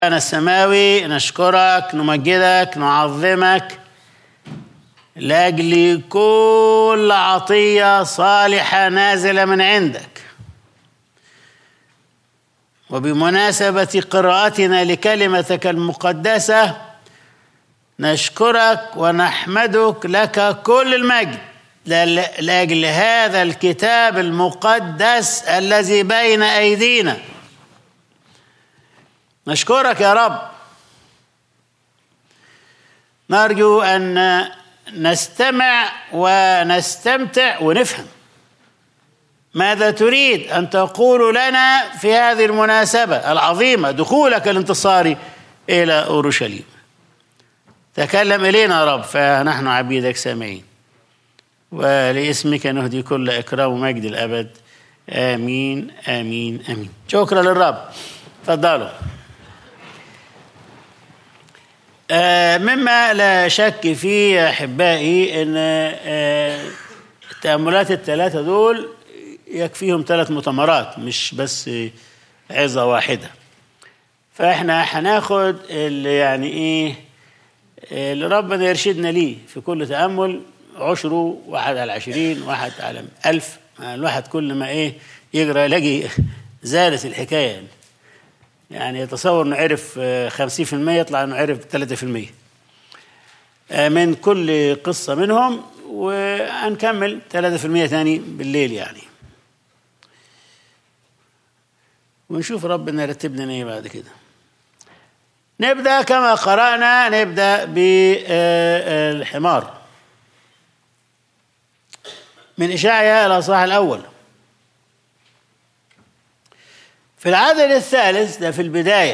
أنا السماوي نشكرك نمجدك نعظمك لأجل كل عطية صالحة نازلة من عندك وبمناسبة قراءتنا لكلمتك المقدسة نشكرك ونحمدك لك كل المجد لأجل هذا الكتاب المقدس الذي بين أيدينا نشكرك يا رب نرجو أن نستمع ونستمتع ونفهم ماذا تريد أن تقول لنا في هذه المناسبة العظيمة دخولك الانتصاري إلى أورشليم تكلم إلينا يا رب فنحن عبيدك سامعين ولاسمك نهدي كل إكرام ومجد الأبد آمين آمين آمين شكرا للرب تفضلوا آه مما لا شك فيه يا أحبائي أن آه التأملات الثلاثة دول يكفيهم ثلاث مؤتمرات مش بس عظة واحدة فإحنا هناخد اللي يعني إيه اللي ربنا يرشدنا ليه في كل تأمل عشره واحد على عشرين واحد على ألف الواحد كل ما إيه يقرأ يلاقي زادت الحكاية يعني. يعني يتصور انه عرف 50% يطلع انه عرف 3% من كل قصة منهم وهنكمل 3% ثاني بالليل يعني ونشوف ربنا يرتب لنا ايه بعد كده نبدا كما قرانا نبدا بالحمار من اشعياء الاصحاح الاول في العدد الثالث ده في البداية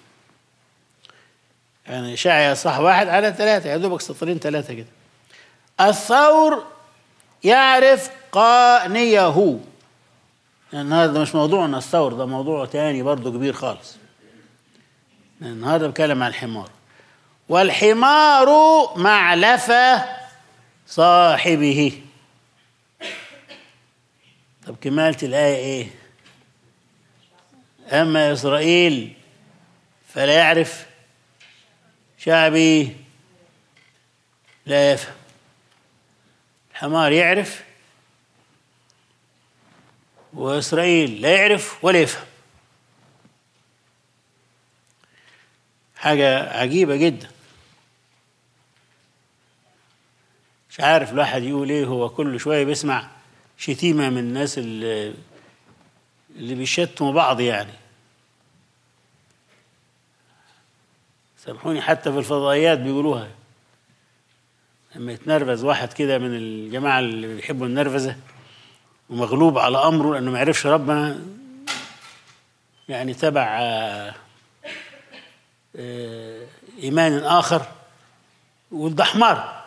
يعني شعيا صح واحد على ثلاثة يا دوبك سطرين ثلاثة كده الثور يعرف قانيه لأن هذا مش موضوعنا الثور ده موضوع تاني برضه كبير خالص النهارده بتكلم عن الحمار والحمار معلفة صاحبه طب كمالة الآية إيه؟ أما إسرائيل فلا يعرف شعبي لا يفهم الحمار يعرف وإسرائيل لا يعرف ولا يفهم حاجة عجيبة جدا مش عارف الواحد يقول ايه هو كل شوية بيسمع شتيمة من الناس اللي اللي بيشتموا بعض يعني سامحوني حتى في الفضائيات بيقولوها لما يتنرفز واحد كده من الجماعة اللي بيحبوا النرفزة ومغلوب على أمره لأنه ما يعرفش ربنا يعني تبع إيمان آخر وده حمار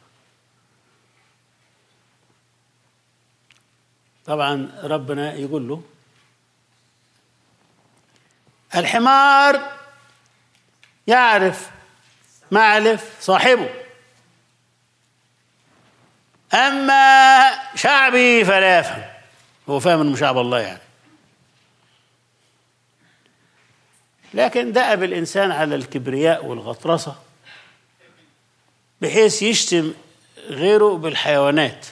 طبعا ربنا يقول له الحمار يعرف معلف صاحبه أما شعبي فلا يفهم هو فاهم انه شعب الله يعني لكن دأب الإنسان على الكبرياء والغطرسة بحيث يشتم غيره بالحيوانات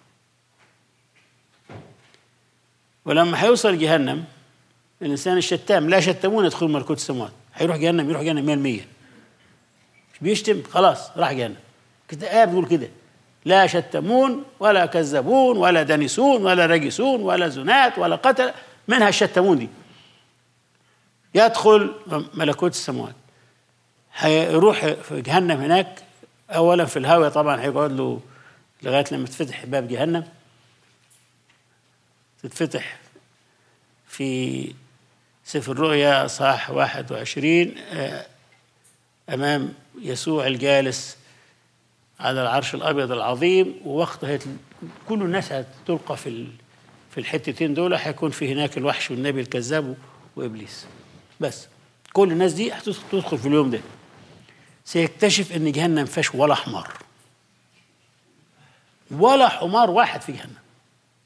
ولما هيوصل جهنم الانسان الشتام لا شتمون يدخل ملكوت السماوات هيروح جهنم يروح جهنم 100% مش بيشتم خلاص راح جهنم كده ايه بيقول كده لا شتمون ولا كذبون ولا دنسون ولا رجسون ولا زنات ولا قتل منها الشتمون دي يدخل ملكوت السماوات هيروح في جهنم هناك اولا في الهاويه طبعا هيقعد له لغايه لما تفتح باب جهنم تتفتح في سفر الرؤيا صح 21 أمام يسوع الجالس على العرش الأبيض العظيم ووقتها كل الناس هتلقى في في الحتتين دول هيكون في هناك الوحش والنبي الكذاب وإبليس بس كل الناس دي هتدخل في اليوم ده سيكتشف ان جهنم فيهاش ولا حمار ولا حمار واحد في جهنم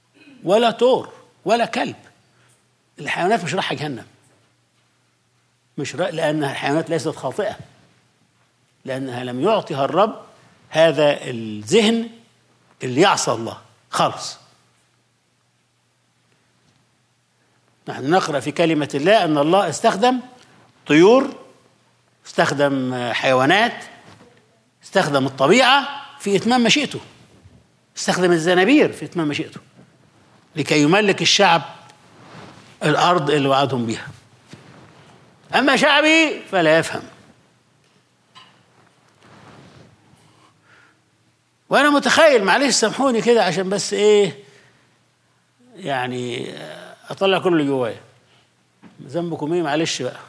ولا تور ولا كلب الحيوانات مش رايحه جهنم مش رأي لأنها الحيوانات ليست خاطئة لأنها لم يعطها الرب هذا الذهن اللي يعصى الله خالص نحن نقرأ في كلمة الله أن الله استخدم طيور استخدم حيوانات استخدم الطبيعة في إتمام مشيئته استخدم الزنابير في إتمام مشيئته لكي يملك الشعب الأرض اللي وعدهم بها أما شعبي فلا يفهم وأنا متخيل معلش سامحوني كده عشان بس إيه يعني أطلع كل اللي جوايا ذنبكم إيه معلش بقى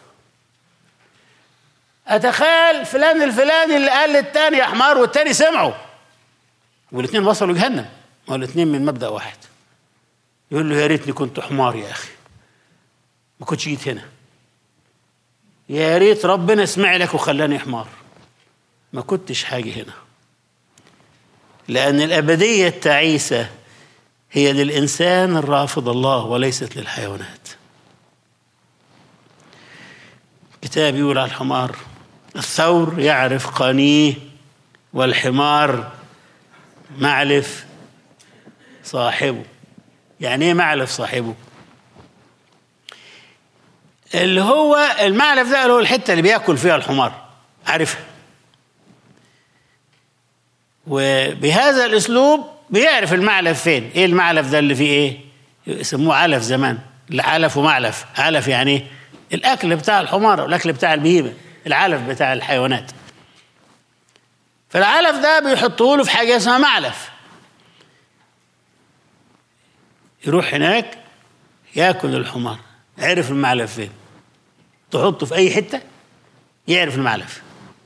أتخيل فلان الفلاني اللي قال للتاني يا حمار والتاني سمعوا والاثنين وصلوا جهنم والاثنين من مبدأ واحد يقول له يا ريتني كنت حمار يا أخي ما كنتش جيت هنا يا ريت ربنا سمع لك وخلاني حمار ما كنتش حاجة هنا لأن الأبدية التعيسة هي للإنسان الرافض الله وليست للحيوانات كتاب يقول على الحمار الثور يعرف قانيه والحمار معلف صاحبه يعني ايه معلف صاحبه اللي هو المعلف ده اللي هو الحته اللي بياكل فيها الحمار عارفها وبهذا الاسلوب بيعرف المعلف فين ايه المعلف ده اللي فيه ايه يسموه علف زمان علف ومعلف علف يعني ايه الاكل بتاع الحمار الاكل بتاع البهيمه العلف بتاع الحيوانات فالعلف ده بيحطوه له في حاجه اسمها معلف يروح هناك ياكل الحمار عرف المعلف فين تحطه في اي حته يعرف المعلف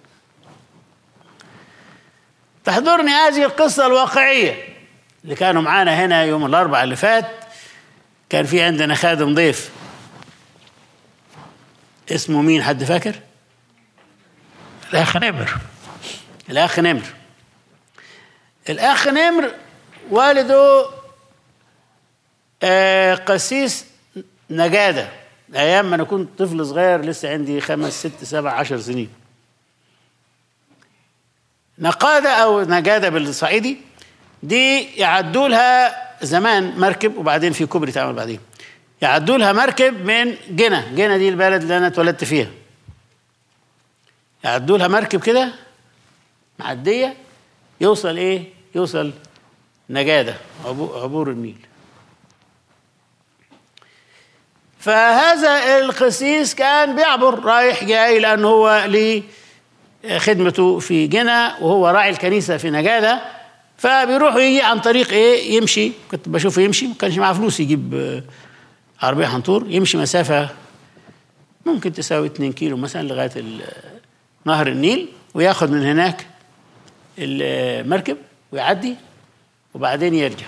تحضرني هذه القصة الواقعية اللي كانوا معانا هنا يوم الأربعاء اللي فات كان في عندنا خادم ضيف اسمه مين حد فاكر؟ الأخ نمر الأخ نمر الأخ نمر والده آه قسيس نجادة أيام ما أنا كنت طفل صغير لسه عندي خمس ست سبع عشر سنين نقادة أو نجادة بالصعيدي دي يعدوا لها زمان مركب وبعدين في كوبري اتعمل بعدين يعدوا لها مركب من جنة جنة دي البلد اللي أنا اتولدت فيها يعدوا لها مركب كده معدية يوصل إيه؟ يوصل نجادة عبور النيل فهذا القسيس كان بيعبر رايح جاي لأنه هو ليه خدمته في جنة وهو راعي الكنيسة في نجادة فبيروح ويجي عن طريق ايه يمشي كنت بشوفه يمشي ما كانش معاه فلوس يجيب عربية حنطور يمشي مسافة ممكن تساوي 2 كيلو مثلا لغاية نهر النيل وياخد من هناك المركب ويعدي وبعدين يرجع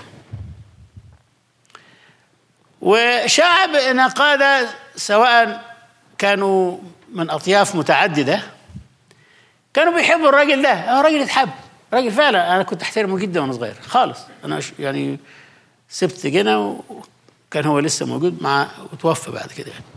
وشعب نقادة سواء كانوا من أطياف متعددة كانوا بيحبوا الراجل ده هو راجل يتحب راجل فعلا انا كنت احترمه جدا وانا صغير خالص انا يعني سبت جنة وكان هو لسه موجود مع وتوفى بعد كده يعني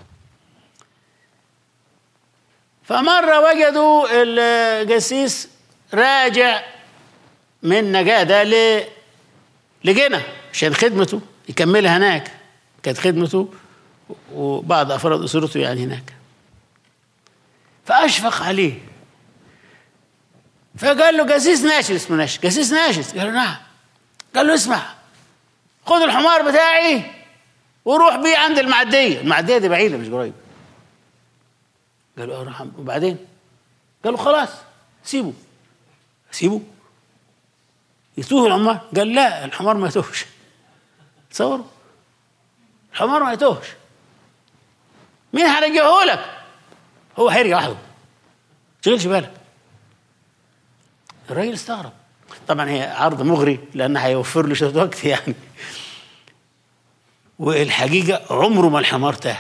فمرة وجدوا الجسيس راجع من نجادة ل لجنة عشان خدمته يكملها هناك كانت خدمته وبعض أفراد أسرته يعني هناك فأشفق عليه فقال له قسيس ناشد اسمه ناشد قسيس ناشد قال له نعم قال له اسمع خذ الحمار بتاعي وروح بيه عند المعدية المعدية دي بعيدة مش قريب قال له اه وبعدين قال له خلاص سيبه سيبه يتوه الحمار قال لا الحمار ما يتوهش تصوروا الحمار ما يتوهش مين هيرجعه لك هو هيرجع وحده تشغلش بالك الراجل استغرب طبعا هي عرض مغري لان هيوفر له شويه وقت يعني والحقيقه عمره ما الحمار تاه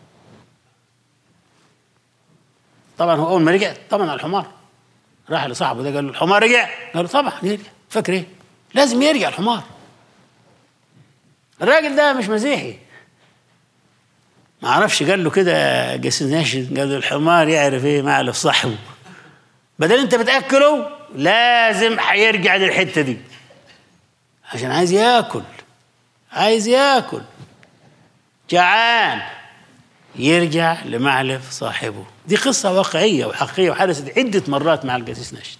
طبعا هو اول ما رجع طبعا على الحمار راح لصاحبه ده قال له الحمار رجع قال له طبعا يرجع فاكر ايه لازم يرجع الحمار الراجل ده مش مسيحي ما اعرفش قال له كده جاسوس ناشد قال له الحمار يعرف ايه معلف صاحبه بدل انت بتاكله لازم هيرجع للحته دي عشان عايز ياكل عايز ياكل جعان يرجع لمعلف صاحبه دي قصة واقعية وحقيقية وحدثت عدة مرات مع القسيس ناشد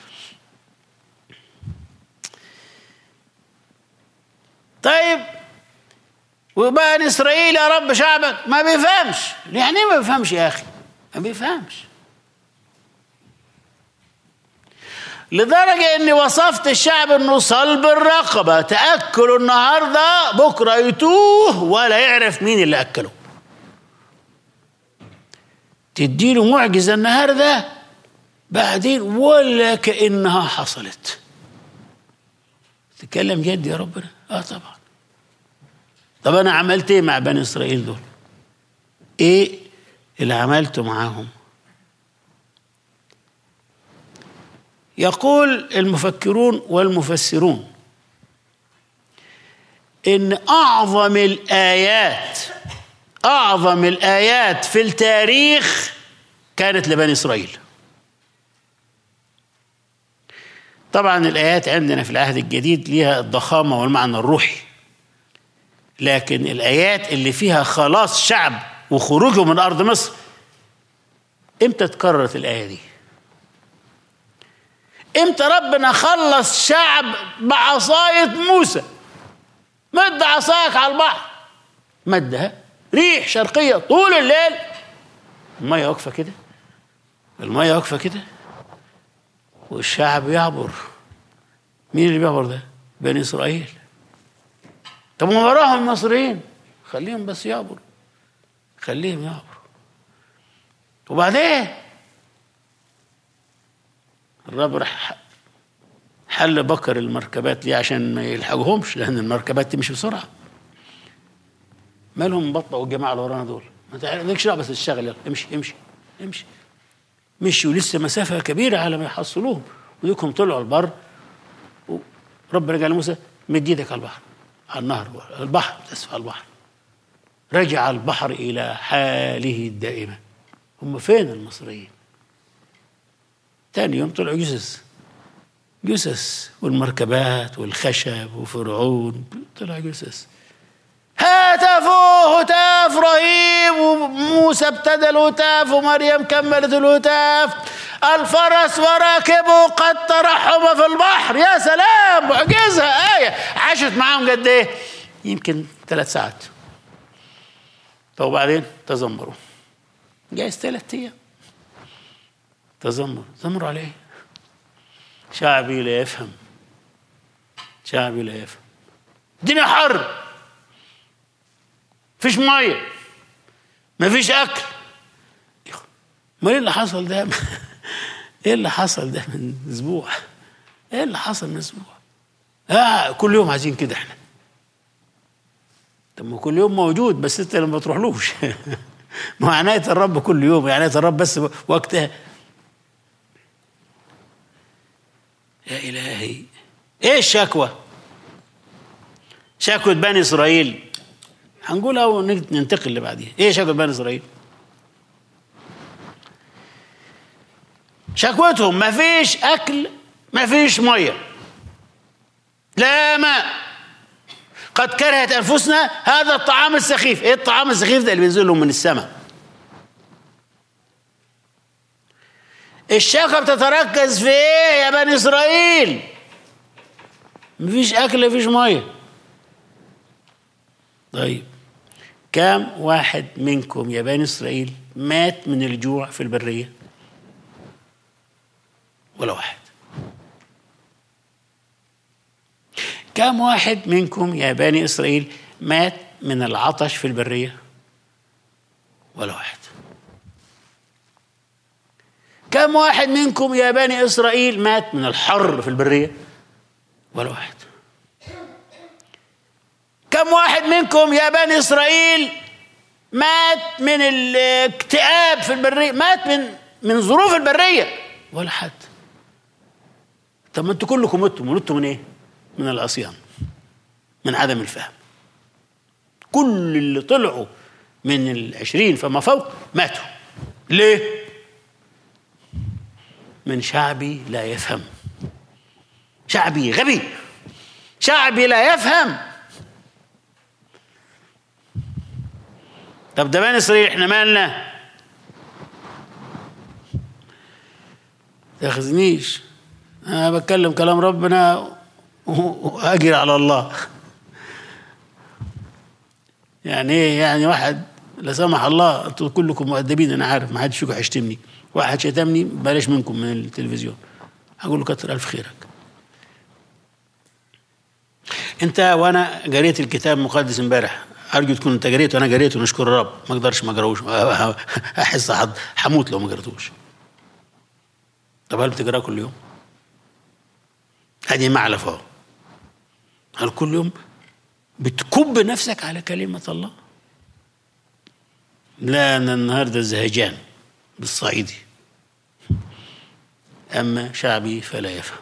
طيب وبني إسرائيل يا رب شعبك ما بيفهمش يعني إيه ما بيفهمش يا أخي ما بيفهمش لدرجة إني وصفت الشعب إنه صلب الرقبة تأكلوا النهاردة بكرة يتوه ولا يعرف مين اللي أكله تديله معجزة النهاردة بعدين ولا كأنها حصلت تتكلم جد يا ربنا اه طبعا طب انا عملت ايه مع بني اسرائيل دول ايه اللي عملته معاهم يقول المفكرون والمفسرون ان اعظم الايات اعظم الايات في التاريخ كانت لبني اسرائيل طبعا الايات عندنا في العهد الجديد ليها الضخامه والمعنى الروحي لكن الايات اللي فيها خلاص شعب وخروجه من ارض مصر امتى تكررت الايه دي امتى ربنا خلص شعب بعصايه موسى مد عصاك على البحر مدها ريح شرقيه طول الليل الميه واقفه كده الميه واقفه كده والشعب يعبر مين اللي بيعبر ده بني اسرائيل طب ما وراهم المصريين خليهم بس يعبروا خليهم يعبروا وبعدين الرب راح حل بكر المركبات ليه عشان ما يلحقوهمش لان المركبات تمشي بسرعه مالهم بطئوا الجماعه اللي ورانا دول ما تعرفش بس تشتغل يلا امشي امشي امشي مشوا لسه مسافه كبيره على ما يحصلوهم وديكم طلعوا البر ربنا قال لموسى مد ايدك على البحر على النهر البحر اسف على البحر رجع البحر الى حاله الدائمه هم فين المصريين تاني يوم طلعوا جثث جثث والمركبات والخشب وفرعون طلع جثث هتفوا هتاف رهيب وموسى ابتدى الهتاف ومريم كملت الهتاف الفرس وراكبه قد ترحم في البحر يا سلام معجزة آية عاشت معاهم قد إيه؟ يمكن ثلاث ساعات طب وبعدين تذمروا جايز ثلاث أيام تذمر تذمروا على إيه؟ شعبي لا يفهم شعبي لا يفهم الدنيا حر مفيش ميه مفيش اكل ما ايه اللي حصل ده ايه اللي حصل ده من اسبوع ايه اللي حصل من اسبوع آه كل يوم عايزين كده احنا طب ما كل يوم موجود بس انت لما تروحلوش ما عناية الرب كل يوم عناية الرب بس وقتها يا إلهي إيه الشكوى شكوى بني إسرائيل هنقولها وننتقل اللي بعديها ايه شكوى بني اسرائيل شكوتهم ما فيش اكل ما فيش ميه لا ماء قد كرهت انفسنا هذا الطعام السخيف ايه الطعام السخيف ده اللي بينزل لهم من السماء الشكوى بتتركز في ايه يا بني اسرائيل مفيش اكل مفيش ميه طيب كم واحد منكم يا بني اسرائيل مات من الجوع في البريه ولا واحد كم واحد منكم يا بني اسرائيل مات من العطش في البريه ولا واحد كم واحد منكم يا بني اسرائيل مات من الحر في البريه ولا واحد كم واحد منكم يا بني اسرائيل مات من الاكتئاب في البريه مات من من ظروف البريه ولا حد طب ما انتوا كلكم متوا متوا من ايه من العصيان من عدم الفهم كل اللي طلعوا من العشرين فما فوق ماتوا ليه من شعبي لا يفهم شعبي غبي شعبي لا يفهم طب ده بني اسرائيل احنا مالنا تاخذنيش انا بتكلم كلام ربنا واجري على الله يعني ايه يعني واحد لا سمح الله انتوا كلكم مؤدبين انا عارف ما حدش فيكم هيشتمني واحد شتمني بلاش منكم من التلفزيون هقول له كتر الف خيرك انت وانا قريت الكتاب المقدس امبارح ارجو تكون انت قريته وانا قريته نشكر الرب ما اقدرش ما اقراوش احس حموت لو ما قريتوش طب هل بتقراه كل يوم؟ هذه معلفه اهو هل كل يوم بتكب نفسك على كلمة الله لا أنا النهاردة زهجان بالصعيدي أما شعبي فلا يفهم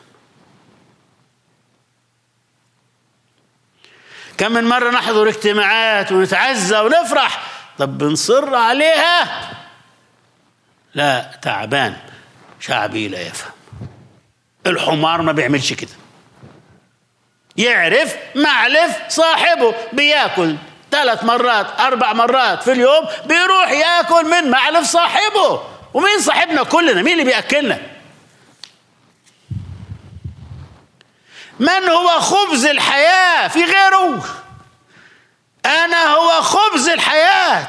كم من مرة نحضر اجتماعات ونتعزى ونفرح طب بنصر عليها لا تعبان شعبي لا يفهم الحمار ما بيعملش كده يعرف معلف صاحبه بياكل ثلاث مرات اربع مرات في اليوم بيروح ياكل من معلف صاحبه ومين صاحبنا كلنا مين اللي بياكلنا من هو خبز الحياه في غيره انا هو خبز الحياه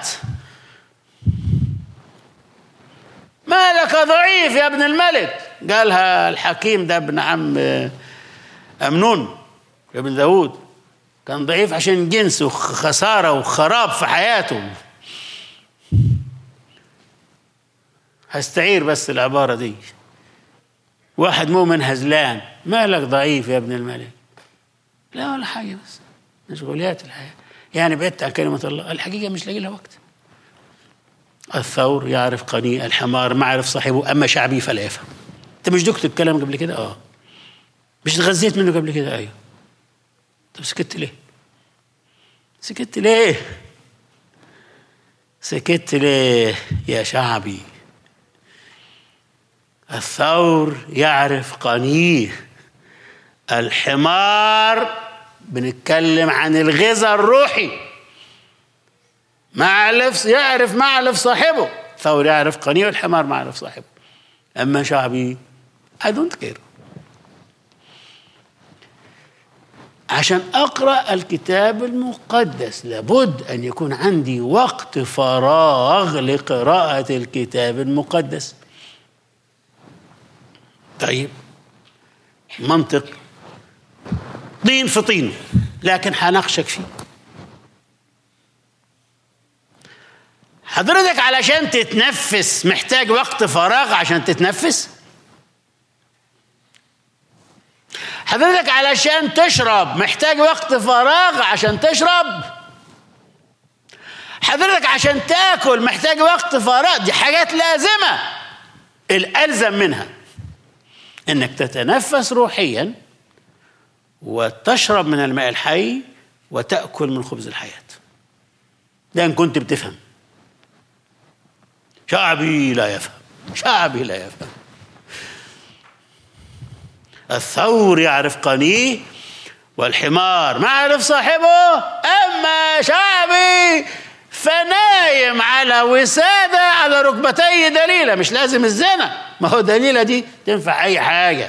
مالك ضعيف يا ابن الملك قالها الحكيم ده ابن عم امنون ابن داود كان ضعيف عشان جنس وخساره وخراب في حياته هستعير بس العباره دي واحد مؤمن هزلان مالك ضعيف يا ابن الملك لا ولا حاجه بس مشغوليات الحياه يعني بعدت عن كلمه الله الحقيقه مش لاقي لها وقت الثور يعرف قني الحمار ما عرف صاحبه اما شعبي فلا يفهم انت مش دكتور الكلام قبل كده اه مش تغذيت منه قبل كده ايوه طب سكت ليه سكت ليه سكت ليه يا شعبي الثور يعرف قنيه الحمار بنتكلم عن الغذاء الروحي معلف يعرف معلف صاحبه الثور يعرف قنيه والحمار معرف صاحبه اما شعبي I don't care عشان اقرا الكتاب المقدس لابد ان يكون عندي وقت فراغ لقراءه الكتاب المقدس طيب منطق طين في طين لكن حناقشك فيه حضرتك علشان تتنفس محتاج وقت فراغ عشان تتنفس حضرتك علشان تشرب محتاج وقت فراغ عشان تشرب حضرتك عشان تاكل محتاج وقت فراغ دي حاجات لازمه الالزم منها انك تتنفس روحيا وتشرب من الماء الحي وتاكل من خبز الحياه ده ان كنت بتفهم شعبي لا يفهم شعبي لا يفهم الثور يعرف قنيه والحمار ما يعرف صاحبه أما شعبي فنايم على وسادة على ركبتي دليلة مش لازم الزنا ما هو دليلة دي تنفع أي حاجة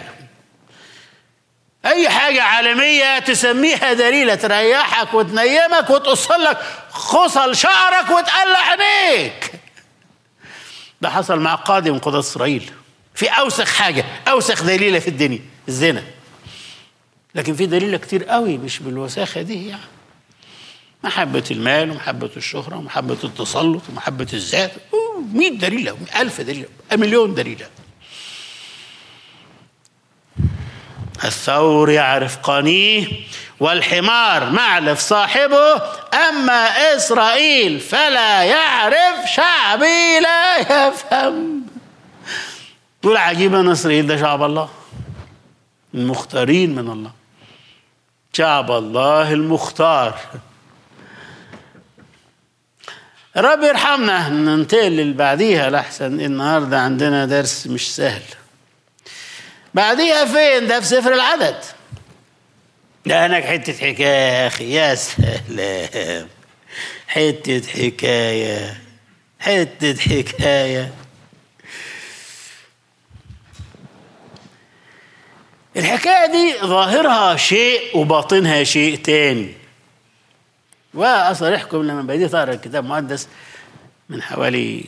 أي حاجة عالمية تسميها دليلة تريحك وتنيمك وتقص لك خصل شعرك وتقلع عينيك ده حصل مع قاضي من قضاة إسرائيل في أوسخ حاجة أوسخ دليلة في الدنيا الزنا لكن في دليل كتير قوي مش بالوساخة دي يعني محبة المال ومحبة الشهرة ومحبة التسلط ومحبة الذات مئة دليل ألف دليل مليون دليل الثور يعرف قنيه والحمار معلف صاحبه أما إسرائيل فلا يعرف شعبي لا يفهم تقول عجيب أن إسرائيل ده شعب الله المختارين من الله شعب الله المختار الرب يرحمنا ننتقل اللي بعديها لحسن النهارده عندنا درس مش سهل بعديها فين ده في سفر العدد ده هناك حتة حكاية يا أخي يا سلام حتة حكاية حتة حكاية الحكاية دي ظاهرها شيء وباطنها شيء تاني وأصرحكم لما بديت أقرأ الكتاب المقدس من حوالي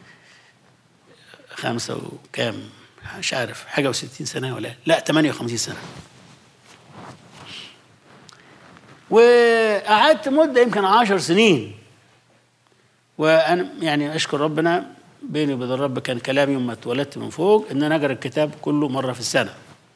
خمسة وكام مش عارف حاجة وستين سنة ولا لا 58 سنة وقعدت مدة يمكن عشر سنين وأنا يعني أشكر ربنا بيني وبين الرب كان كلامي يوم ما اتولدت من فوق إن أنا أقرأ الكتاب كله مرة في السنة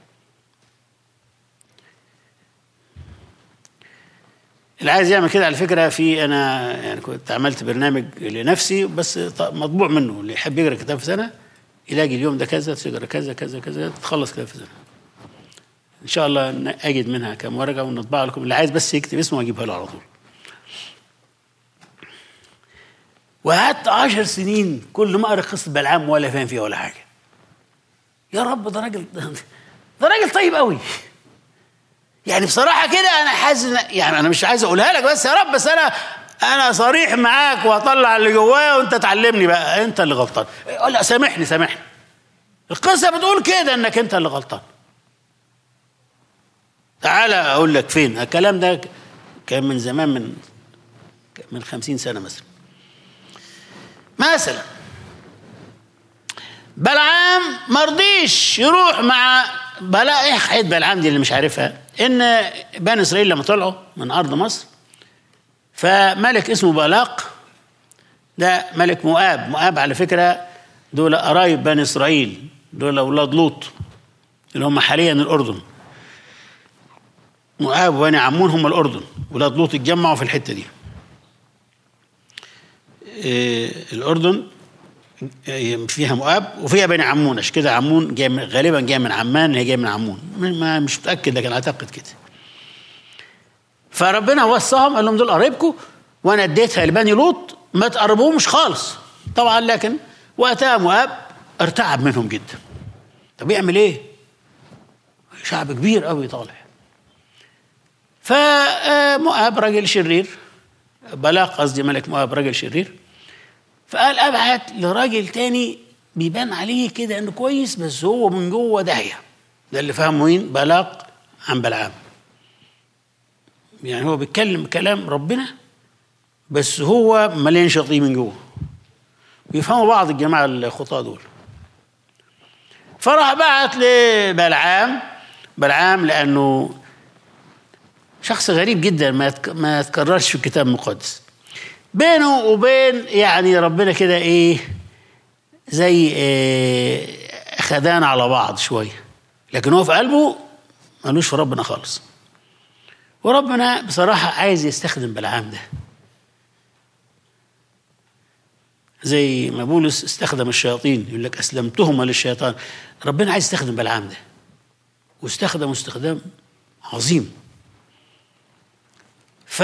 اللي عايز يعمل كده على فكره في انا يعني كنت عملت برنامج لنفسي بس مطبوع منه اللي يحب يقرا كتاب في سنه يلاقي اليوم ده كذا تقرا كذا كذا كذا تخلص كتاب في سنه. ان شاء الله اجد منها كم ورقه ونطبع لكم اللي عايز بس يكتب اسمه واجيبها له على طول. وقعدت عشر سنين كل ما اقرا قصه بلعام ولا فاهم فيها ولا حاجه. يا رب ده راجل ده راجل طيب قوي. يعني بصراحة كده أنا حاسس يعني أنا مش عايز أقولها لك بس يا رب بس أنا أنا صريح معاك وأطلع اللي جوايا وأنت تعلمني بقى أنت اللي غلطان. لا سامحني سامحني. القصة بتقول كده إنك أنت اللي غلطان. تعالى أقول لك فين الكلام ده كان من زمان من من خمسين سنة مثلا. مثلا بلعام مرضيش يروح مع بلا ايه حيث بلعام دي اللي مش عارفها ان بني اسرائيل لما طلعوا من ارض مصر فملك اسمه بلاق ده ملك مؤاب مؤاب على فكره دول قرايب بني اسرائيل دول اولاد لوط اللي هم حاليا الاردن مؤاب وبني عمون هم الاردن ولاد لوط اتجمعوا في الحته دي إيه الاردن فيها مؤاب وفيها بني عمون عشان كده عمون جاي من غالبا جاي من عمان هي جاي من عمون ما مش متاكد لكن اعتقد كده فربنا وصاهم قال لهم دول قرايبكم وانا اديتها لبني لوط ما تقربوهمش خالص طبعا لكن وقتها مؤاب ارتعب منهم جدا طب يعمل ايه؟ شعب كبير قوي طالع فمؤاب راجل شرير بلاق قصدي ملك مؤاب راجل شرير فقال ابعت لراجل تاني بيبان عليه كده انه كويس بس هو من جوه داهيه ده اللي فهمه مين بلاق عن بلعام يعني هو بيتكلم كلام ربنا بس هو مليان شطيه من جوه بيفهموا بعض الجماعه الخطاه دول فراح بعت لبلعام بلعام لانه شخص غريب جدا ما ما يتكررش في الكتاب المقدس بينه وبين يعني ربنا كده ايه زي إيه خدان على بعض شويه لكن هو في قلبه ملوش في ربنا خالص وربنا بصراحه عايز يستخدم بلعام ده زي ما بولس استخدم الشياطين يقول لك اسلمتهما للشيطان ربنا عايز يستخدم بلعام ده واستخدمه استخدام عظيم ف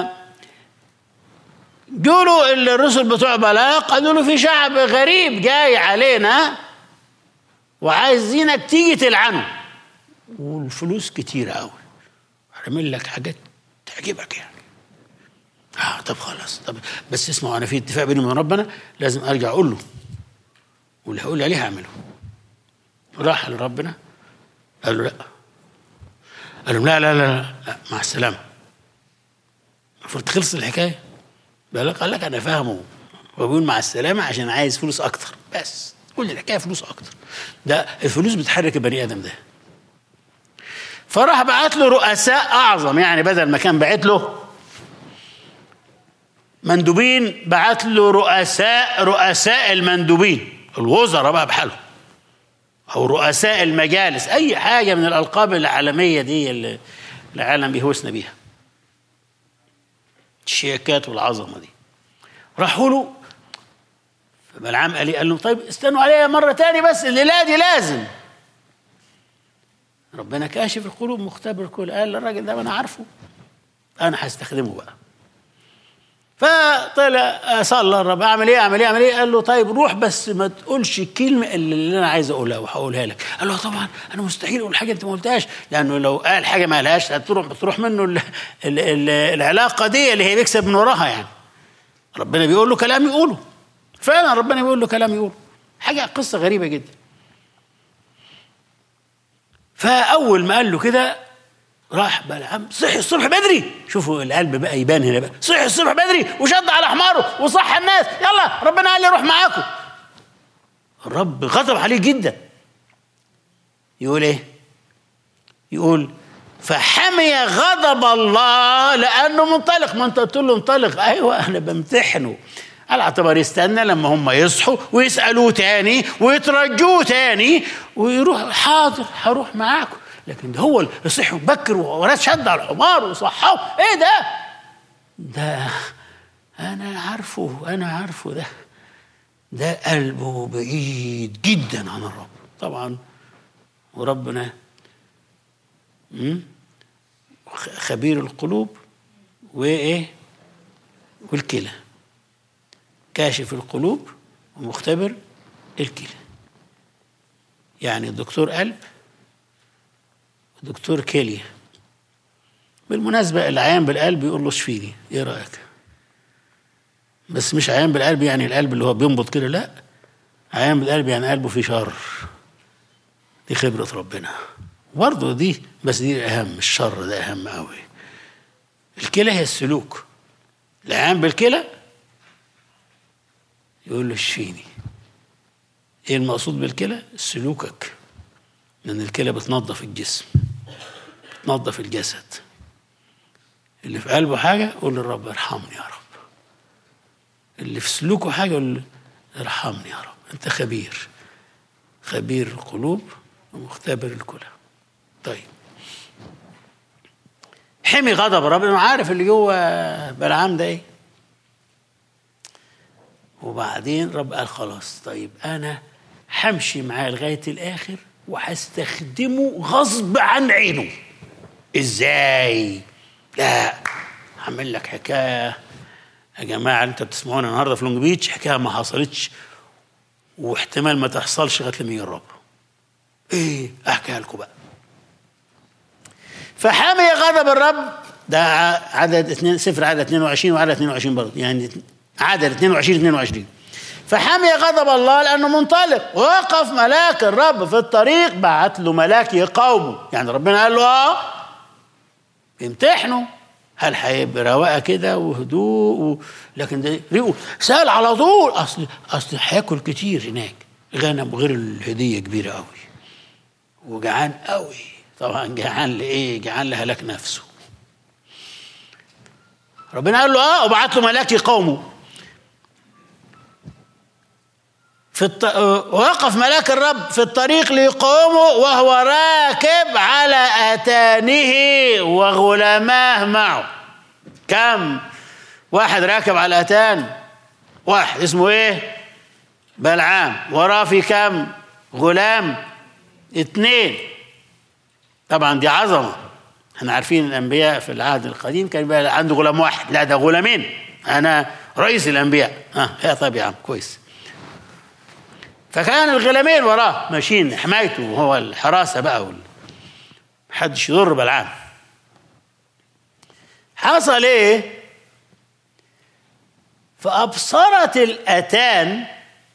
جولوا الرسل بتوع بلاق قالوا له في شعب غريب جاي علينا وعايزينك تيجي تلعنه والفلوس كتير قوي هعمل لك حاجات تعجبك يعني اه طب خلاص طب بس اسمعوا انا في اتفاق بيني وبين ربنا لازم ارجع اقول له واللي هيقول لي عليه هعمله راح لربنا قال له لا قال لهم لا لا لا لا, لا مع السلامه المفروض خلص الحكايه بلاق قال لك انا فاهمه هو بيقول مع السلامه عشان عايز فلوس اكتر بس كل الحكايه فلوس اكتر ده الفلوس بتحرك البني ادم ده فراح بعت له رؤساء اعظم يعني بدل ما كان بعت له مندوبين بعت له رؤساء رؤساء المندوبين الوزراء بقى بحالهم او رؤساء المجالس اي حاجه من الالقاب العالميه دي اللي العالم بيهوسنا بيها الشياكات والعظمه دي راحوا له فبلعام قال قال لهم طيب استنوا عليا مره تاني بس الليله دي لازم ربنا كاشف القلوب مختبر الكل قال الراجل ده ما انا عارفه انا هستخدمه بقى فطلع صلى الرب اعمل ايه اعمل ايه اعمل ايه قال له طيب روح بس ما تقولش الكلمه اللي, اللي انا عايز اقولها وهقولها لك قال له طبعا انا مستحيل اقول حاجه انت ما قلتهاش لانه لو قال حاجه ما قالهاش هتروح تروح منه ال ال ال العلاقه دي اللي هي بيكسب من وراها يعني ربنا بيقول له كلام يقوله فعلا ربنا بيقول له كلام يقوله حاجه قصه غريبه جدا فاول ما قال له كده راح بلعام صحي الصبح بدري شوفوا القلب بقى يبان هنا بقى صحي الصبح بدري وشد على حماره وصح الناس يلا ربنا قال لي روح معاكم الرب غضب عليه جدا يقول ايه يقول فحمي غضب الله لانه منطلق ما انت قلت له انطلق ايوه انا بمتحنه على اعتبار يستنى لما هم يصحوا ويسالوه تاني ويترجوه تاني ويروح حاضر هروح معاكم لكن ده هو اللي صحي وبكر وناس شد على الحمار وصحاه ايه ده؟ ده انا عارفه انا عارفه ده ده قلبه بعيد جدا عن الرب طبعا وربنا خبير القلوب وايه والكلى كاشف القلوب ومختبر الكلى يعني دكتور قلب دكتور كيلي بالمناسبة العيان بالقلب يقول له اشفيني ايه رأيك بس مش عيان بالقلب يعني القلب اللي هو بينبض كده لا عيان بالقلب يعني قلبه فيه شر دي خبرة ربنا برضه دي بس دي أهم الشر ده أهم قوي الكلى هي السلوك العيان بالكلى يقول له اشفيني ايه المقصود بالكلى سلوكك لأن الكلى بتنظف الجسم بتنظف الجسد اللي في قلبه حاجة قول للرب ارحمني يا رب اللي في سلوكه حاجة يقول ارحمني يا رب أنت خبير خبير القلوب ومختبر الكلى طيب حمي غضب ربنا عارف اللي جوه بلعام ده ايه وبعدين رب قال خلاص طيب انا همشي معاه لغايه الاخر وهستخدمه غصب عن عينه ازاي لا هعمل لك حكايه يا جماعه انت بتسمعونا النهارده في لونج بيتش حكايه ما حصلتش واحتمال ما تحصلش لغايه لما يجي الرب ايه احكيها لكم بقى فحامي غضب الرب ده عدد اثنين سفر عدد 22 وعدد 22 برضه يعني عدد 22 22 فحمي غضب الله لانه منطلق وقف ملاك الرب في الطريق بعت له ملاك يقاومه يعني ربنا قال له اه امتحنه هل هيبقى رواقه كده وهدوء و... لكن ده ريقه سال على طول اصل اصل هياكل كتير هناك غنم غير الهديه كبيره قوي وجعان قوي طبعا جعان لايه؟ جعان لهلاك نفسه ربنا قال له اه وبعت له ملاك يقاومه في الط... وقف ملاك الرب في الطريق ليقومه وهو راكب على أتانه وغلاماه معه كم واحد راكب على أتان واحد اسمه ايه بلعام وراه في كم غلام اتنين طبعا دي عظمة احنا عارفين الأنبياء في العهد القديم كان بقى عنده غلام واحد لا ده غلامين أنا رئيس الأنبياء ها يا طيب يا عم كويس فكان الغلامين وراه ماشيين حمايته وهو الحراسه بقى وال... محدش يضر بلعام حصل ايه فابصرت الاتان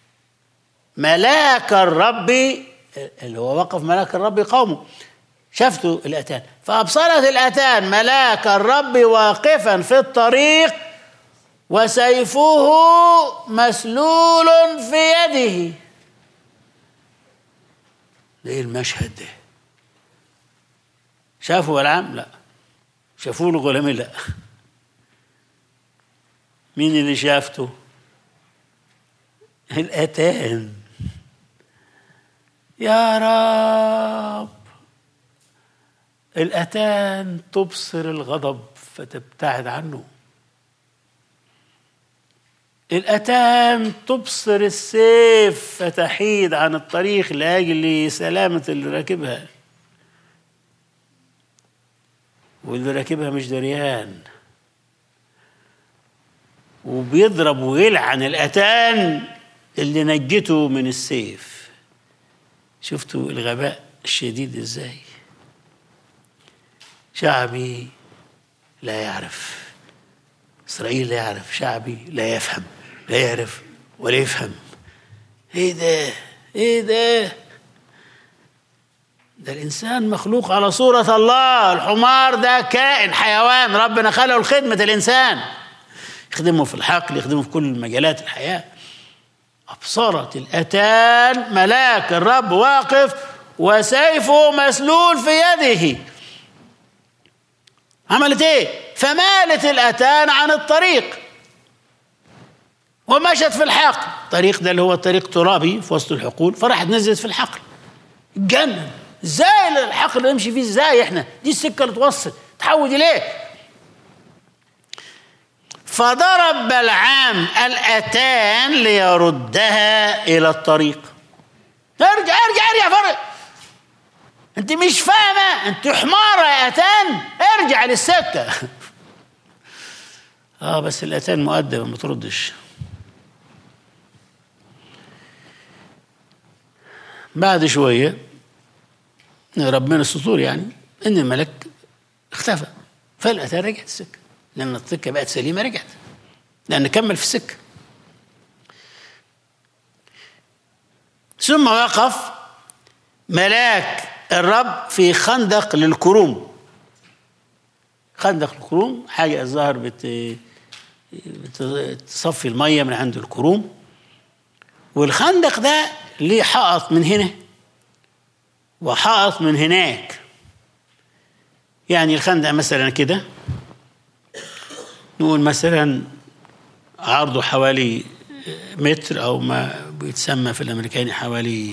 ملاك الرب اللي هو وقف ملاك الرب قومه شفتوا الاتان فابصرت الاتان ملاك الرب واقفا في الطريق وسيفه مسلول في يده ده ايه المشهد ده شافوا بلعام لا شافوا له غلامين لا مين اللي شافته الاتان يا رب الاتان تبصر الغضب فتبتعد عنه الأتان تبصر السيف فتحيد عن الطريق لأجل سلامة اللي راكبها واللي راكبها مش دريان وبيضرب ويلعن الأتان اللي نجته من السيف شفتوا الغباء الشديد ازاي شعبي لا يعرف إسرائيل لا يعرف شعبي لا يفهم لا يعرف ولا يفهم ايه ده ايه ده ده الانسان مخلوق على صورة الله الحمار ده كائن حيوان ربنا خلقه لخدمة الانسان يخدمه في الحقل يخدمه في كل مجالات الحياة أبصرت الأتان ملاك الرب واقف وسيفه مسلول في يده عملت ايه فمالت الأتان عن الطريق ومشت في الحقل الطريق ده اللي هو طريق ترابي في وسط الحقول فراحت نزلت في الحقل اتجنن ازاي الحقل نمشي فيه ازاي احنا دي السكه اللي توصل تحود اليه فضرب بلعام الاتان ليردها الى الطريق ارجع ارجع ارجع فرق انت مش فاهمه انت حماره يا اتان ارجع للسكه اه بس الاتان مؤدبه ما تردش بعد شويه ربنا السطور يعني ان الملك اختفى فالاتان رجعت السكه لان السكه بقت سليمه رجعت لان كمل في السكه ثم وقف ملاك الرب في خندق للكروم خندق الكروم حاجه الظاهر بت بتصفي الميه من عند الكروم والخندق ده ليه حائط من هنا وحائط من هناك يعني الخندق مثلا كده نقول مثلا عرضه حوالي متر او ما بيتسمى في الامريكاني حوالي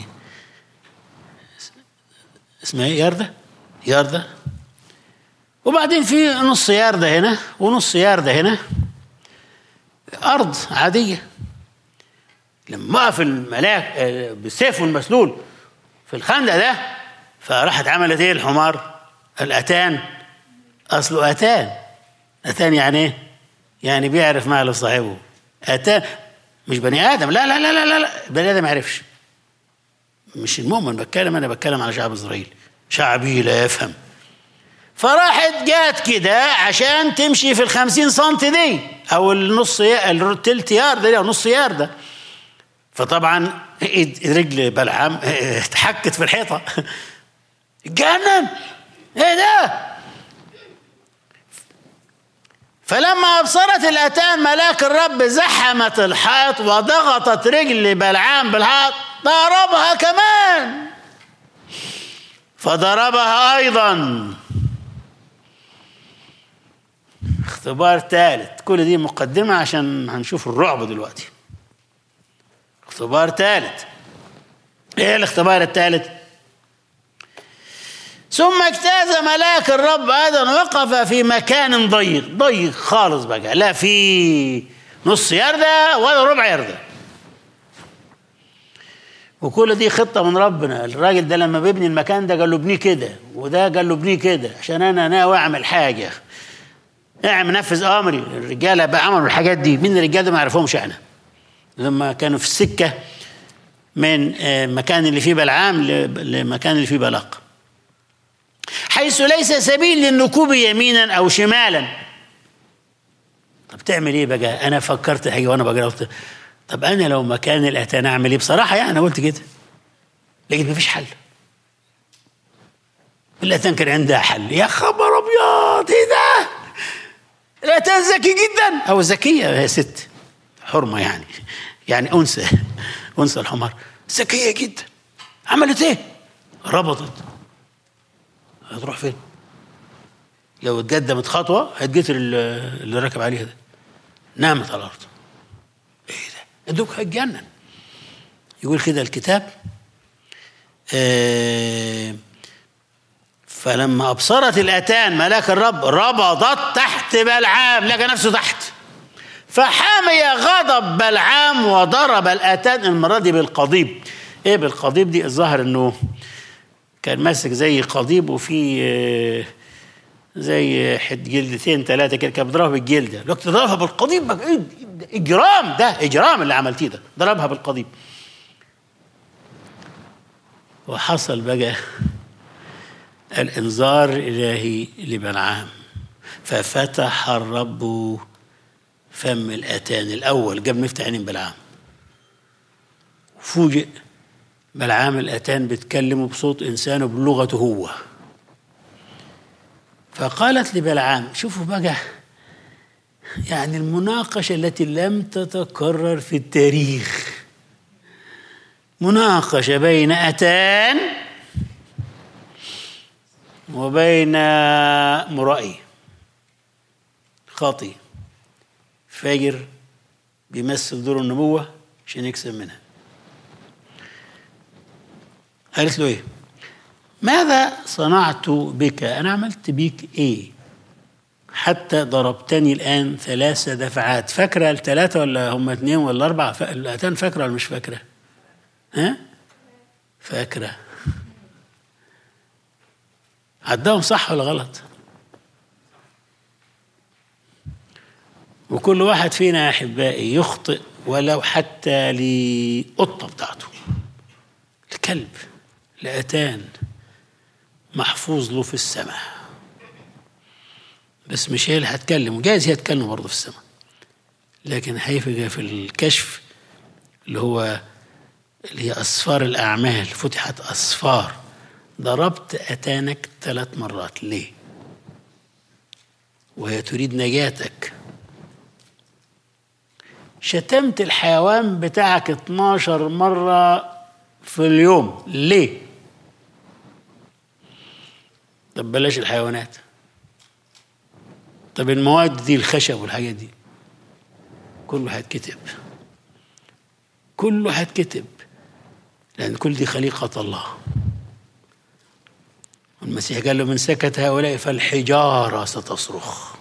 اسمها ايه ياردة ياردة وبعدين في نص ياردة هنا ونص ياردة هنا أرض عادية لما وقف الملاك بسيفه المسلول في الخندق ده فراحت عملت ايه الحمار الأتان أصله أتان أتان يعني ايه؟ يعني بيعرف ماله صاحبه أتان مش بني آدم لا لا لا لا لا, لا. بني آدم ما يعرفش مش المؤمن بتكلم أنا بتكلم على شعب إسرائيل شعبي لا يفهم فراحت جات كده عشان تمشي في الخمسين سنتي دي أو النص التلت يارد دي أو نص يارده فطبعا رجل بلعام اتحكت في الحيطة اتجنن ايه ده فلما أبصرت الأتان ملاك الرب زحمت الحائط وضغطت رجل بلعام بالحائط ضربها كمان فضربها أيضا اختبار ثالث كل دي مقدمة عشان هنشوف الرعب دلوقتي اختبار ثالث ايه الاختبار الثالث ثم اجتاز ملاك الرب ايضا وقف في مكان ضيق ضيق خالص بقى لا في نص يردة ولا ربع يردة وكل دي خطة من ربنا الراجل ده لما بيبني المكان ده قال له ابنيه كده وده قال له ابنيه كده عشان انا ناوي اعمل حاجة اعمل نفذ امري الرجالة بقى عملوا الحاجات دي مين الرجال ده ما يعرفهمش احنا لما كانوا في السكة من مكان اللي فيه بلعام لمكان اللي فيه بلاق حيث ليس سبيل للنكوب يمينا أو شمالا طب تعمل ايه بقى انا فكرت حاجه وانا بقرا قلت طب انا لو مكان الاتان اعمل ايه بصراحه يعني انا قلت كده لقيت مفيش حل الاتان كان عندها حل يا خبر ابيض ايه ده الاتان ذكي جدا او ذكيه يا ست حرمه يعني يعني انثى انثى الحمار ذكيه جدا عملت ايه ربطت هتروح فين لو اتقدمت خطوه هتجتر اللي راكب عليها ده نامت على الارض ايه ده الدوك هيتجنن يقول كده الكتاب آه فلما ابصرت الاتان ملاك الرب ربضت تحت بلعام لقى نفسه تحت فحمي غضب بلعام وضرب الاتان المره دي بالقضيب ايه بالقضيب دي الظاهر انه كان ماسك زي قضيب وفي زي حد جلدتين ثلاثه كده كان بيضربها بالجلده لو تضربها بالقضيب بقى إيه اجرام ده اجرام اللي عملتيه ده ضربها بالقضيب وحصل بقى الانذار الالهي لبلعام ففتح الرب فم الاتان الاول قبل ما يفتح عينين بلعام فوجئ بلعام الاتان بيتكلموا بصوت انسان وبلغته هو فقالت لبلعام شوفوا بقى يعني المناقشه التي لم تتكرر في التاريخ مناقشه بين اتان وبين مرائي خاطي فاجر بيمثل دور النبوة عشان يكسب منها قالت له ايه ماذا صنعت بك انا عملت بيك ايه حتى ضربتني الان ثلاث دفعات فاكره الثلاثه ولا هم اثنين ولا اربعه الاتان فاكره ولا مش فاكره ها فاكره عداهم صح ولا غلط وكل واحد فينا يا احبائي يخطئ ولو حتى لقطه بتاعته الكلب لاتان محفوظ له في السماء بس مش هي اللي هتكلم وجايز هي هتكلم برضه في السماء لكن هيفجأ في الكشف اللي هو اللي هي أسفار الأعمال فتحت أسفار ضربت أتانك ثلاث مرات ليه وهي تريد نجاتك شتمت الحيوان بتاعك 12 مرة في اليوم ليه طب بلاش الحيوانات طب المواد دي الخشب والحاجات دي كله هيتكتب كله هيتكتب لأن كل دي خليقة الله المسيح قال له من سكت هؤلاء فالحجارة ستصرخ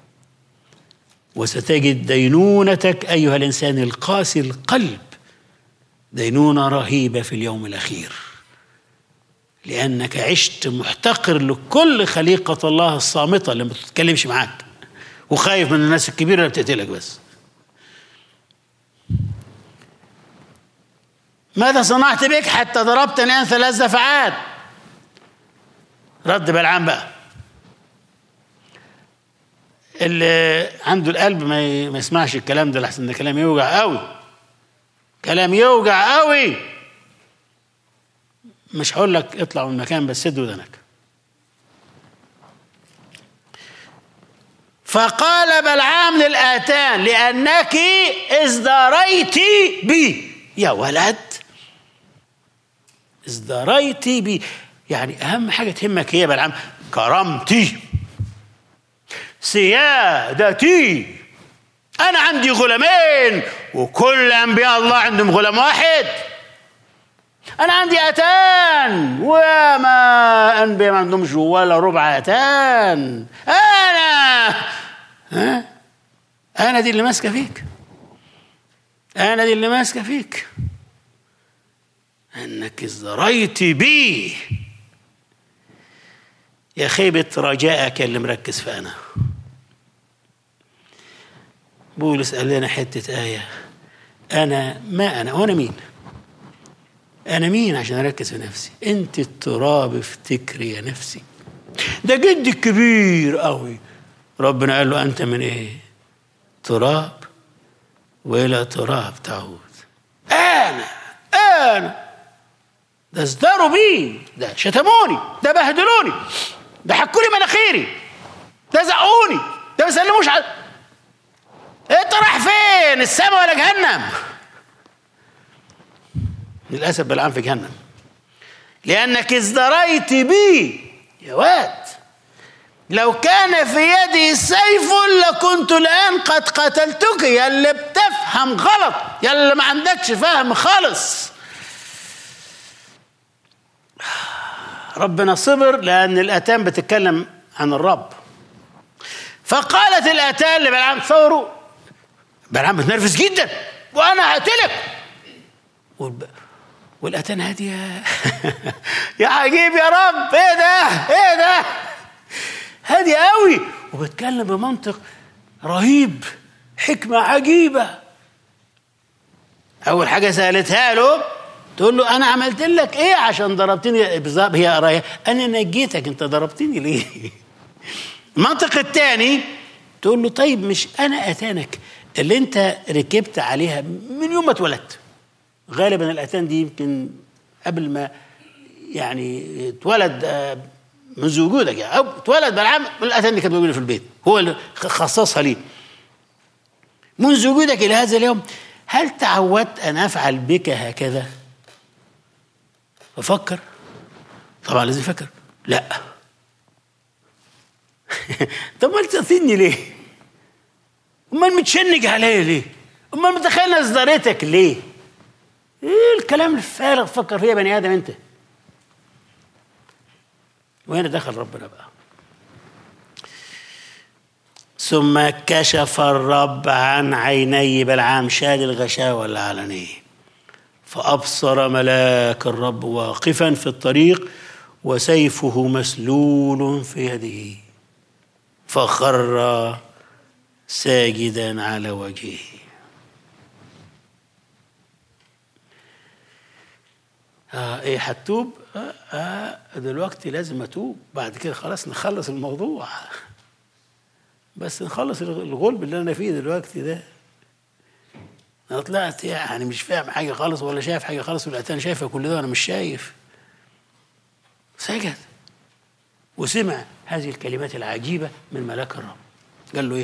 وستجد دينونتك أيها الإنسان القاسي القلب دينونة رهيبة في اليوم الأخير لأنك عشت محتقر لكل خليقة الله الصامتة اللي ما بتتكلمش معاك وخايف من الناس الكبيرة اللي بتقتلك بس ماذا صنعت بك حتى ضربتني الآن ثلاث دفعات رد بلعام بقى اللي عنده القلب ما ما يسمعش الكلام ده لحسن ده كلام يوجع قوي كلام يوجع قوي مش هقول لك اطلع من المكان بس سد ودنك فقال بلعام للآتان لأنك ازدريت بي يا ولد ازدريت بي يعني أهم حاجة تهمك هي بلعام كرامتي سيادتي أنا عندي غلامين وكل أنبياء الله عندهم غلام واحد أنا عندي أتان وما أنبياء ما عندهمش ولا ربع أتان أنا ها أنا دي اللي ماسكة فيك أنا دي اللي ماسكة فيك أنك ازدريت بي يا خيبة رجائك اللي مركز في أنا بولس قال لنا حتة آية أنا ما أنا وأنا مين أنا مين عشان أركز في نفسي أنت التراب افتكري يا نفسي ده جدي الكبير قوي ربنا قال له أنت من إيه تراب وإلى تراب تعود أنا أنا ده ازدروا بي ده شتموني ده بهدلوني ده حكوا لي مناخيري ده زقوني ده ما سلموش على انت رايح فين السماء ولا جهنم للاسف بلعام في جهنم لانك ازدريت بي يا واد لو كان في يدي سيف لكنت الان قد قتلتك يا اللي بتفهم غلط يا اللي ما عندكش فهم خالص ربنا صبر لان الاتان بتتكلم عن الرب فقالت الاتان لبلعام ثوروا بلعام متنرفز جدا وانا هقتلك والب... والاتان هاديه يا عجيب يا رب ايه ده ايه ده هادي قوي وبتكلم بمنطق رهيب حكمة عجيبة أول حاجة سألتها له تقول له أنا عملت لك إيه عشان ضربتني بالظبط هي قراية أنا نجيتك أنت ضربتني ليه؟ المنطق الثاني تقول له طيب مش أنا أتانك اللي أنت ركبت عليها من يوم ما اتولدت غالبا الأتان دي يمكن قبل ما يعني اتولد آه، منذ وجودك يعني أو اتولد بلعام الأتان اللي كانت موجودة في البيت هو اللي خصصها ليه منذ وجودك إلى هذا اليوم هل تعودت أن أفعل بك هكذا؟ ففكر طبعا لازم يفكر لا طب ما تثني ليه؟ امال متشنج عليا ليه؟ امال متخيل اصدارتك ليه؟ ايه الكلام الفارغ فكر فيه يا بني ادم انت؟ وهنا دخل ربنا بقى ثم كشف الرب عن عيني بلعام شال الغشاوة العلنية فأبصر ملاك الرب واقفا في الطريق وسيفه مسلول في يده فخر ساجدا على وجهه آه ايه هتوب آه, آه دلوقتي لازم اتوب بعد كده خلاص نخلص الموضوع بس نخلص الغلب اللي انا فيه دلوقتي ده انا طلعت يعني مش فاهم حاجه خالص ولا شايف حاجه خالص ولا انا شايفه كل ده وانا مش شايف سجد وسمع هذه الكلمات العجيبه من ملاك الرب قال له ايه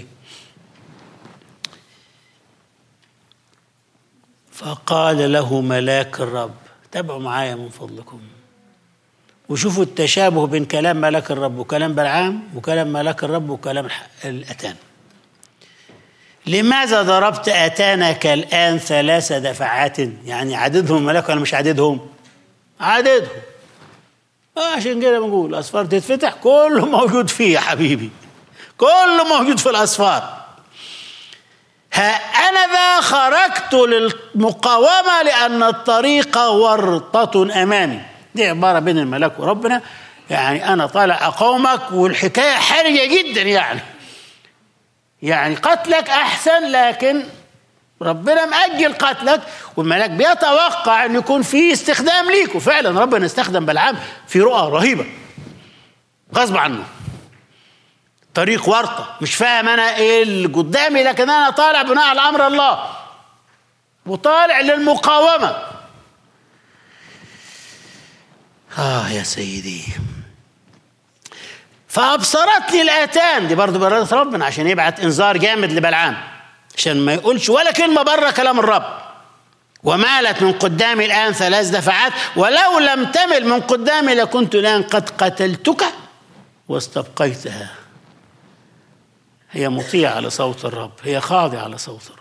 فقال له ملاك الرب تابعوا معايا من فضلكم وشوفوا التشابه بين كلام ملاك الرب وكلام بلعام وكلام ملاك الرب وكلام الأتان لماذا ضربت أتانك الآن ثلاث دفعات يعني عددهم ملاك ولا مش عددهم عددهم آه عشان كده بنقول الأصفار تتفتح كله موجود فيه يا حبيبي كله موجود في الأصفار ها أنا ذا خرجت للمقاومة لأن الطريق ورطة أمامي دي عبارة بين الملاك وربنا يعني أنا طالع أقاومك والحكاية حرجة جدا يعني يعني قتلك أحسن لكن ربنا مأجل قتلك والملاك بيتوقع أن يكون في استخدام ليك وفعلا ربنا استخدم بلعام في رؤى رهيبة غصب عنه طريق ورطة مش فاهم أنا إيه اللي قدامي لكن أنا طالع بناء على أمر الله وطالع للمقاومة آه يا سيدي فأبصرتني الآتان دي برضه بإرادة ربنا عشان يبعت إنذار جامد لبلعام عشان ما يقولش ولا كلمة بره كلام الرب ومالت من قدامي الآن ثلاث دفعات ولو لم تمل من قدامي لكنت الآن قد قتلتك واستبقيتها هي مطيعة لصوت الرب هي خاضعة لصوت الرب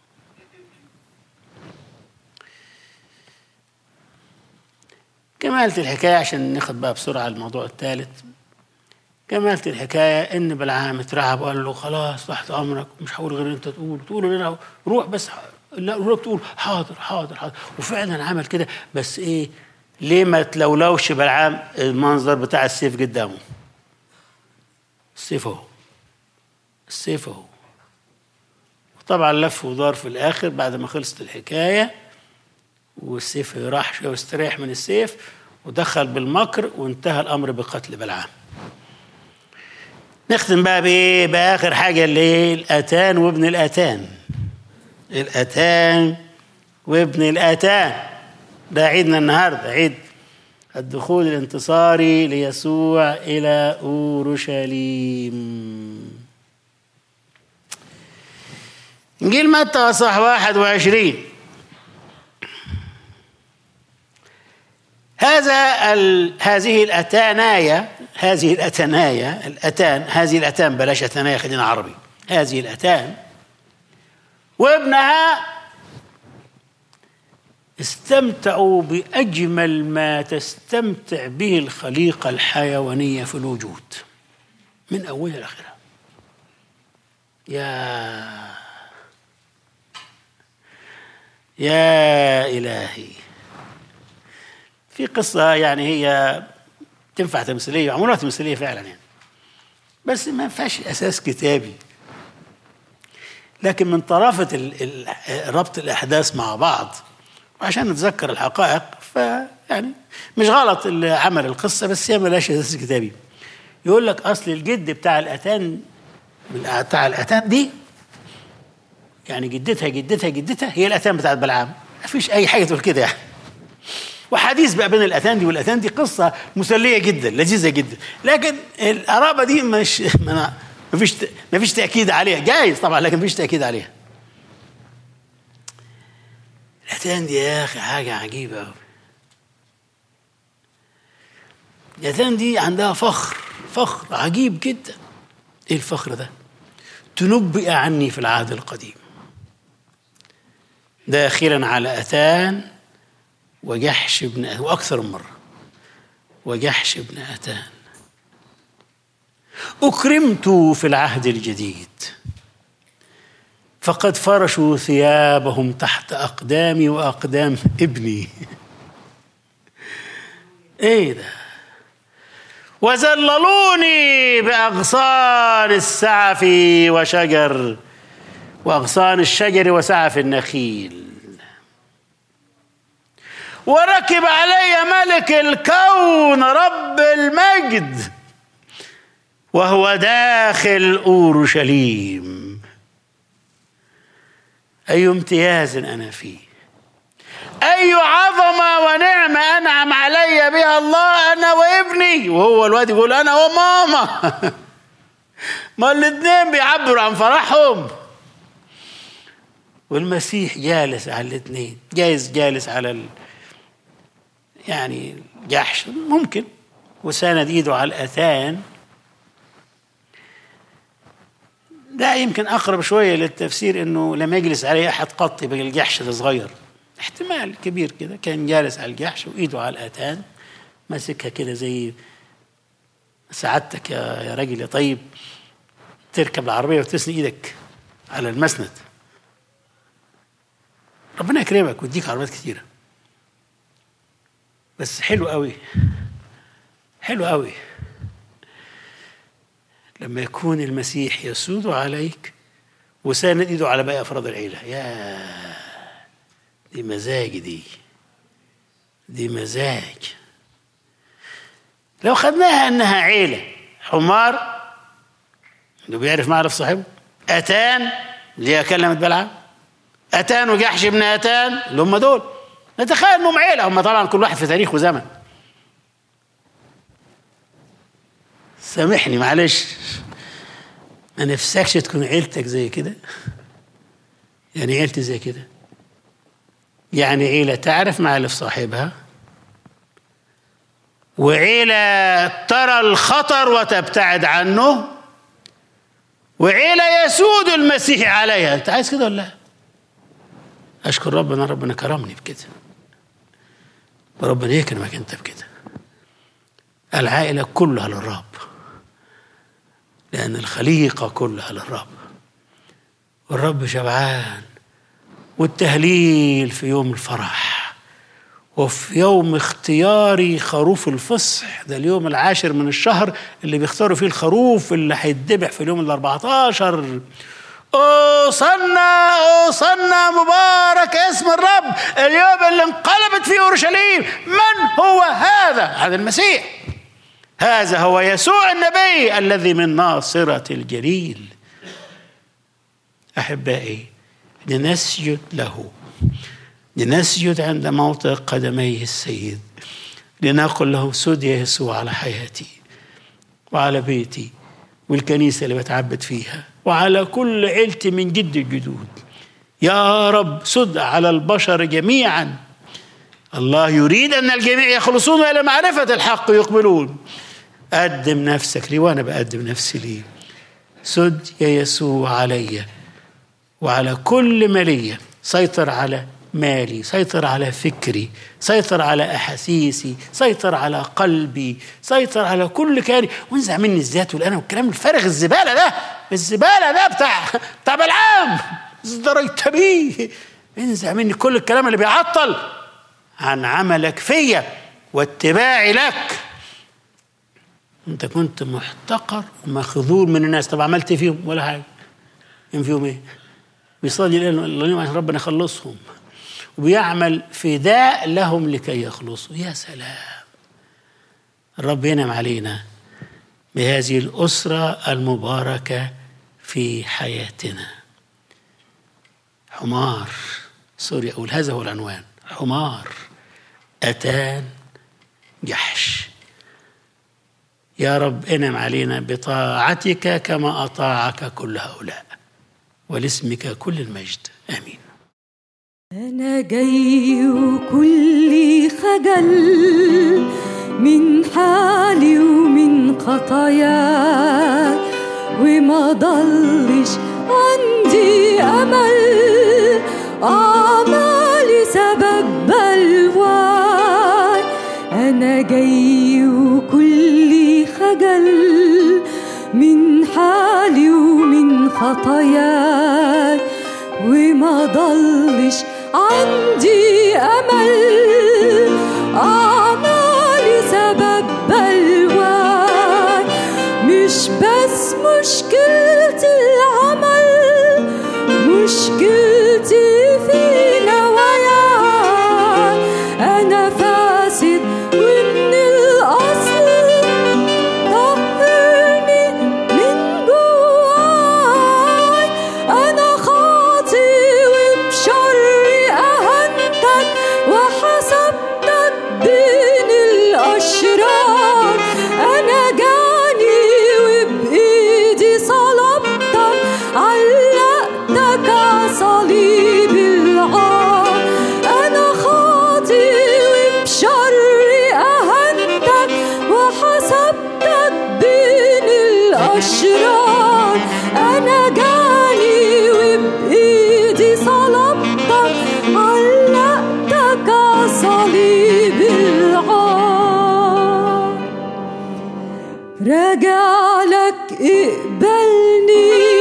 كمالة الحكاية عشان ناخد بقى بسرعة الموضوع الثالث كمالة الحكاية إن بلعام اترعب وقال له خلاص تحت أمرك مش هقول غير أنت تقول تقول لنا روح بس لا روح تقول حاضر حاضر حاضر وفعلا عمل كده بس إيه ليه ما تلولوش بلعام المنظر بتاع السيف قدامه السيف اهو السيف اهو وطبعا لف ودار في الاخر بعد ما خلصت الحكايه والسيف راح شويه واستريح من السيف ودخل بالمكر وانتهى الامر بقتل بلعام نختم بقى بايه باخر حاجه اللي هي الاتان وابن الاتان الاتان وابن الاتان ده عيدنا النهارده عيد الدخول الانتصاري ليسوع الى اورشليم انجيل متى اصح 21 هذا ال... هذه الاتانايا هذه الاتانايا الاتان هذه الاتان بلاش اتانايا خلينا عربي هذه الاتان وابنها استمتعوا باجمل ما تستمتع به الخليقه الحيوانيه في الوجود من اولها لاخرها يا يا الهي في قصه يعني هي تنفع تمثيليه معموله تمثيليه فعلا يعني بس ما فيهاش اساس كتابي لكن من طرافه ال- ال- ربط الاحداث مع بعض وعشان نتذكر الحقائق فيعني مش غلط اللي عمل القصه بس هي ملهاش اساس كتابي يقول لك اصل الجد بتاع الاتان من بتاع الاتان دي يعني جدتها جدتها جدتها هي الاتان بتاعت بلعام ما فيش اي حاجه تقول كده يعني وحديث بقى بين الاتان دي والاتان دي قصه مسليه جدا لذيذه جدا لكن القرابه دي مش ما ما فيش ما فيش تاكيد عليها جايز طبعا لكن ما فيش تاكيد عليها الاتان دي يا اخي حاجه عجيبه قوي الاتان دي عندها فخر فخر عجيب جدا ايه الفخر ده تنبئ عني في العهد القديم داخلا على اتان وجحش بن أتان وأكثر من مرة وجحش بن أتان أكرمت في العهد الجديد فقد فرشوا ثيابهم تحت أقدامي وأقدام ابني إيه ده وذللوني بأغصان السعف وشجر وأغصان الشجر وسعف النخيل وركب علي ملك الكون رب المجد وهو داخل اورشليم اي امتياز انا فيه اي عظمه ونعمه انعم علي بها الله انا وابني وهو الواد يقول انا وماما ما الاثنين بيعبروا عن فرحهم والمسيح جالس على الاثنين جايز جالس على ال... يعني جحش ممكن وساند ايده على الاثان ده يمكن اقرب شويه للتفسير انه لم يجلس عليه احد قط يبقى الجحش ده صغير احتمال كبير كده كان جالس على الجحش وايده على الاتان ماسكها كده زي سعادتك يا يا راجل يا طيب تركب العربيه وتسند ايدك على المسند ربنا يكرمك ويديك عربيات كتيره بس حلو قوي حلو قوي لما يكون المسيح يسود عليك وساند ايده على باقي افراد العيله يا دي مزاج دي دي مزاج لو خدناها انها عيله حمار اللي بيعرف معرف صاحبه اتان اللي هي كلمه بلعام اتان وجحش ابن اتان اللي هم دول نتخيل انهم عيله هم طبعا كل واحد في تاريخ وزمن سامحني معلش ما نفسكش تكون عيلتك زي كده يعني عيلتي زي كده يعني عيلة تعرف معالف صاحبها وعيلة ترى الخطر وتبتعد عنه وعيلة يسود المسيح عليها انت عايز كده ولا لا اشكر ربنا ربنا كرمني بكده وربنا يكرمك انت بكده العائلة كلها للرب لأن الخليقة كلها للرب والرب شبعان والتهليل في يوم الفرح وفي يوم اختياري خروف الفصح ده اليوم العاشر من الشهر اللي بيختاروا فيه الخروف اللي هيتذبح في اليوم الأربعتاشر أوصلنا أوصلنا مبارك اسم الرب اليوم اللي انقلبت فيه أورشليم من هو هذا هذا المسيح هذا هو يسوع النبي الذي من ناصرة الجليل أحبائي لنسجد له لنسجد عند موطئ قدميه السيد لنقل له سد يا يسوع على حياتي وعلى بيتي والكنيسة اللي بتعبد فيها وعلى كل عيلتي من جد الجدود يا رب سد على البشر جميعا الله يريد أن الجميع يخلصون إلى معرفة الحق يقبلون قدم نفسك لي وأنا بقدم نفسي لي سد يا يسوع علي وعلى كل مالية سيطر على مالي سيطر على فكري سيطر على أحاسيسي سيطر على قلبي سيطر على كل كياني وانزع مني الذات والأنا والكلام الفارغ الزبالة ده الزبالة ده بتاع بتاع بلعام ازدريت بيه انزع مني كل الكلام اللي بيعطل عن عملك فيا واتباعي لك انت كنت محتقر ومخذول من الناس طب عملت إيه فيهم ولا حاجه ان فيهم ايه بيصلي لهم عشان ربنا يخلصهم وبيعمل فداء لهم لكي يخلصوا يا سلام الرب ينعم علينا بهذه الأسرة المباركة في حياتنا حمار سوري أقول هذا هو العنوان حمار أتان جحش يا رب انعم علينا بطاعتك كما أطاعك كل هؤلاء ولاسمك كل المجد آمين أنا جاي وكلي خجل من حالي ومن خطاياي وما ضلش عندي أمل أعمالي سبب بلواي أنا جاي وكلي خجل من حالي ومن خطاياي وما ضلش عندي أمل أعمالي سبب بلواي مش بس مشكلتي العمل مشكلتي في نواياي أنا فاسد ومن الأصل طهرني من جواي أنا خاطي وبشري أهنتك وحسبتك بين الأشرار أنا جاني وبإيدي صلبتك علقتك عصليب العار أنا خاطي وبشري أهنتك وحسبتك بين الأشرار أنا جاني وبإيدي صلبتك علقتك عصليب العار راجع لك اقبلني